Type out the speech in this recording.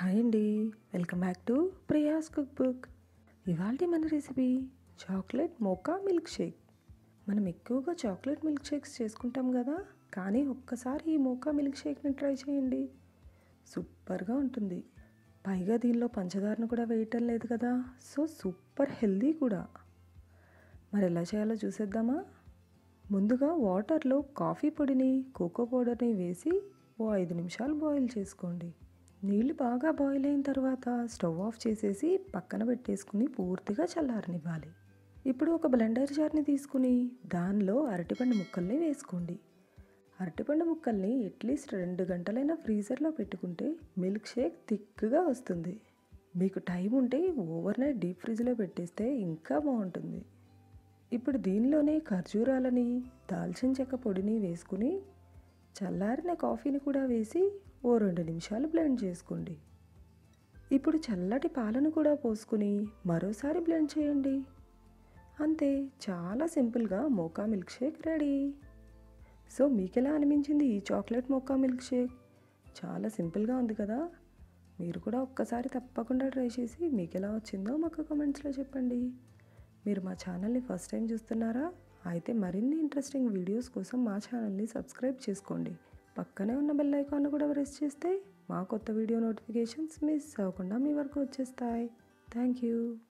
hi అండి welcome back to Priya's cookbook ఇవాళ మన recipe chocolate mocha milkshake మనం ఎక్కువగా చాక్లెట్ మిల్క్ షేక్స్ చేసుకుంటాం కదా కానీ ఒక్కసారి ఈ మోకా మిల్క్ షేక్ని ట్రై చేయండి సూపర్గా ఉంటుంది పైగా దీనిలో పంచదారను కూడా వేయటం లేదు కదా సో సూపర్ హెల్దీ కూడా మరి ఎలా చేయాలో చూసేద్దామా ముందుగా వాటర్లో కాఫీ పొడిని కోకో పౌడర్ని వేసి ఓ ఐదు నిమిషాలు బాయిల్ చేసుకోండి నీళ్ళు బాగా బాయిల్ అయిన తర్వాత స్టవ్ ఆఫ్ చేసేసి పక్కన పెట్టేసుకుని పూర్తిగా చల్లారనివ్వాలి ఇప్పుడు ఒక బ్లెండర్ జార్ని తీసుకుని దానిలో అరటిపండు ముక్కల్ని వేసుకోండి అరటిపండు ముక్కల్ని అట్లీస్ట్ రెండు గంటలైనా ఫ్రీజర్లో పెట్టుకుంటే మిల్క్ షేక్ థిక్గా వస్తుంది మీకు టైం ఉంటే ఓవర్ నైట్ డీప్ ఫ్రిడ్జ్లో పెట్టేస్తే ఇంకా బాగుంటుంది ఇప్పుడు దీనిలోనే ఖర్జూరాలని దాల్చిన చెక్క పొడిని వేసుకుని చల్లారిన కాఫీని కూడా వేసి ఓ రెండు నిమిషాలు బ్లెండ్ చేసుకోండి ఇప్పుడు చల్లటి పాలను కూడా పోసుకుని మరోసారి బ్లెండ్ చేయండి అంతే చాలా సింపుల్గా mocha milkshake ready so మీకు ఎలా అనిపించింది ఈ చాక్లెట్ మోకా మిల్క్ షేక్ చాలా సింపుల్గా ఉంది కదా మీరు కూడా ఒక్కసారి తప్పకుండా ట్రై చేసి మీకు ఎలా వచ్చిందో మాకు కామెంట్స్లో చెప్పండి మీరు మా ఛానల్ని ఫస్ట్ టైం చూస్తున్నారా అయితే మరిన్ని ఇంట్రెస్టింగ్ వీడియోస్ కోసం మా ఛానల్ని సబ్స్క్రైబ్ చేసుకోండి పక్కనే ఉన్న బెల్ ఐకాన్ కూడా ప్రెస్ చేస్తే మా కొత్త వీడియో నోటిఫికేషన్స్ మిస్ అవ్వకుండా మీ వరకు వచ్చేస్తాయి థ్యాంక్ యూ